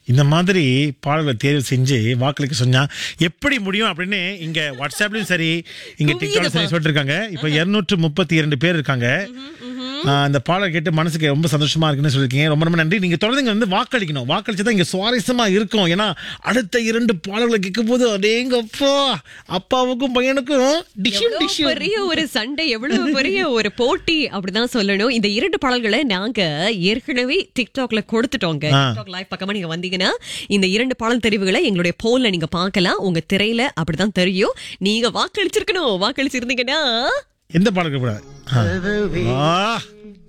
இந்த மாதிரி பாடல்களை தேர்வு செஞ்சு வாக்களிக்க சொன்னா எப்படி முடியும் அப்படின்னு இங்க வாட்ஸ்அப்லயும் சரி இங்க டிக்டாக்ல சரி சொல்லிட்டு இருக்காங்க இப்ப இருநூற்று முப்பத்தி இரண்டு பேர் இருக்காங்க ஆஹ் அந்த பாடல் கேட்டு மனசுக்கு ரொம்ப சந்தோஷமா இருக்குன்னு சொல்லியிருக்கீங்க ரொம்ப ரொம்ப நன்றி நீங்க தொடர்ந்து இங்க வந்து வாக்களிக்கணும் வாக்களிச்சா தான் இங்க சுவாரஸ்யமா இருக்கும் ஏன்னா அடுத்த இரண்டு பாடல்களை கேட்கும் போது அடேங்க அப்பா அப்பாவுக்கும் பையனுக்கும் டிஷ்யூம் எவ்வளவு டிஷ்யூம் பெரிய ஒரு சண்டை எவ்வளவு பெரிய ஒரு போட்டி அப்படிதான் சொல்லணும் இந்த இரண்டு பாடல்களை நாங்க ஏற்கனவே டிக்டாக்ல கொடுத்துட்டோங்க ஆ. டிக்டாக் லைவ் பக்கமா நீங்க வந்தீங்கன்னா இந்த இரண்டு பாடல் தெரிவுகளை எங்களுடைய போல்ல நீங்க பார்க்கலாம் உங்க திரையில அப்படிதான் தெரியும் நீங்க வாக்களிச்சிருக்கணும் வாக்களிச்சிருந்தீங்கன்னா எந்த பாடல் கூடாது